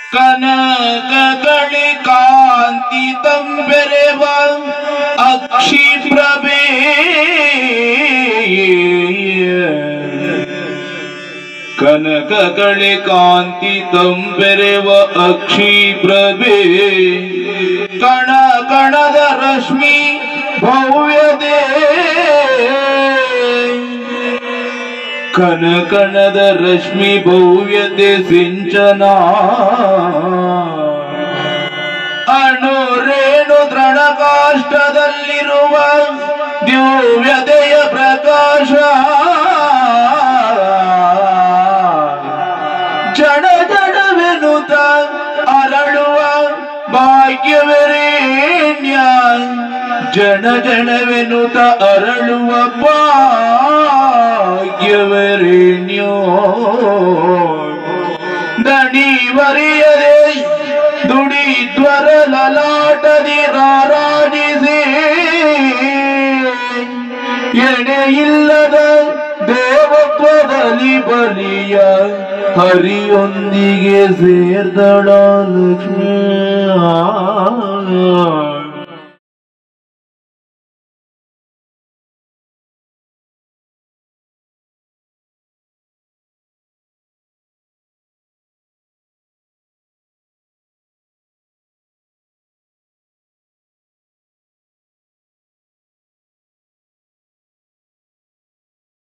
ಕನಕಗಳಿ ಕಾಂತಿ ತಂಬೆರೆವ ಅಕ್ಷಿ ಪ್ರಭೆ ಕನಕಗಳಿ ಕಾಂತಿ ತಂಬೆರೆವ ಅಕ್ಷಿ ಪ್ರಭೆ ಕಣ ಕಣದ ರಶ್ಮಿ ಭವ್ಯದೇ ಕನ ಕಣದ ರಶ್ಮಿ ಭವ್ಯತೆ ಸಿಂಚನ ಅಣುರೇಣು ದೃಢಕಾಷ್ಟದಲ್ಲಿರುವ ದಿವ್ಯತೆಯ ಪ್ರಕಾಶ ಜಡ ಜಡವೆನುತ ಅರಳುವ ಭಾಗ್ಯವೆರೇಣ್ಯ ಜನ ಜನವೆನುತ ಅರಳುವ ಭಾಗ್ಯವೆರೇಣ್ಯೋ ದಣಿವರಿಯದೆ ದುಡಿದ್ವರ ಲಲಾಟದಿ ರಾರಾಜಿಸಿ ಎಣೆಯಿಲ್ಲದ ದೇವತ್ವದಲ್ಲಿ ಬಲಿಯ ಹರಿಯೊಂದಿಗೆ ಸೇರ್ದಳ ಲಕ್ಷ್ಮೀ